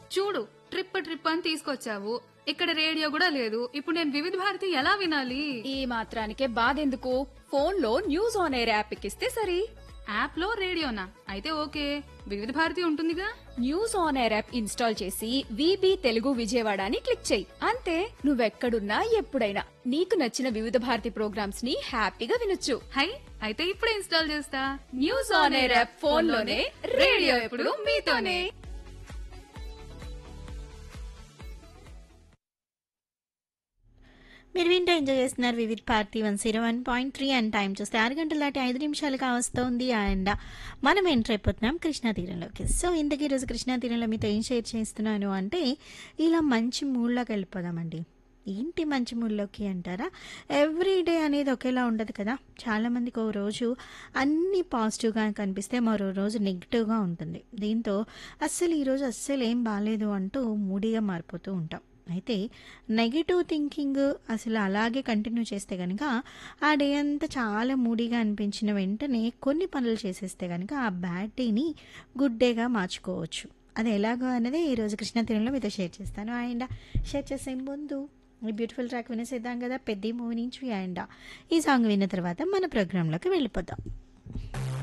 చూడు trip trip అని తీసుకొచ్చావు ఇక్కడ రేడియో కూడా లేదు ఇప్పుడు నేను వివిధ భారతి ఎలా వినాలి ఈ మాత్రానికే బాధెందుకు ఫోన్లో న్యూస్ ఆన్ ఎయిర్ యాప్ ఎక్కిస్తే సరి యాప్ లో రేడియోనా అయితే ఓకే వివిధ భారతి ఉంటుందిగా news on air app install చేసి విబి తెలుగు విజయవాడ అని క్లిక్ చేయి అంతే నువ్వెక్కడున్నా ఎప్పుడైనా నీకు నచ్చిన వివిధ భారతి ప్రోగ్రామ్స్ ని హ్యాపీగా వినొచ్చు హై అయితే ఇప్పుడే ఇన్స్టాల్ చేస్తా న్యూస్ ఆన్ ఎయిర్ యాప్ ఫోన్లోనే రేడియో ఎప్పుడు మీతోనే మీరు వింటూ ఎంజాయ్ చేస్తున్నారు Vividh party one zero one point three and time చూస్తే ఆరు గంటల దాటి ఐదు నిమిషాలుగా వస్తుంది అండ్ మనం ఎంటర్ అయిపోతున్నాం కృష్ణా తీరంలోకి సో ఇంతకీ ఈరోజు కృష్ణా తీరంలో మీతో ఏం షేర్ చేస్తున్నాను అంటే ఇలా మంచి మూడ్లోకి వెళ్ళిపోదామండి ఏంటి మంచి మూడ్లోకి అంటారా ఎవ్రీ డే అనేది ఒకేలా ఉండదు కదా చాలామందికి ఓ రోజు అన్నీ పాజిటివ్గా కనిపిస్తే మరో రోజు నెగిటివ్గా ఉంటుంది దీంతో అస్సలు ఈరోజు అస్సలు ఏం బాగాలేదు అంటూ మూడీగా మారిపోతూ ఉంటాం అయితే నెగిటివ్ థింకింగ్ అసలు అలాగే కంటిన్యూ చేస్తే కనుక ఆ డే అంతా చాలా మూడీగా అనిపించిన వెంటనే కొన్ని పనులు చేసేస్తే కనుక ఆ బ్యాడ్ డేని గుడ్ డేగా మార్చుకోవచ్చు అది ఎలాగో అనేది ఈరోజు కృష్ణ తీరంలో మీతో షేర్ చేస్తాను అండ్ షేర్ చేసే ముందు ఈ బ్యూటిఫుల్ ట్రాక్ వినేసేద్దాం కదా పెద్ద మూవీ నుంచి అండ్ ఈ సాంగ్ విన్న తర్వాత మన ప్రోగ్రాంలోకి వెళ్ళిపోదాం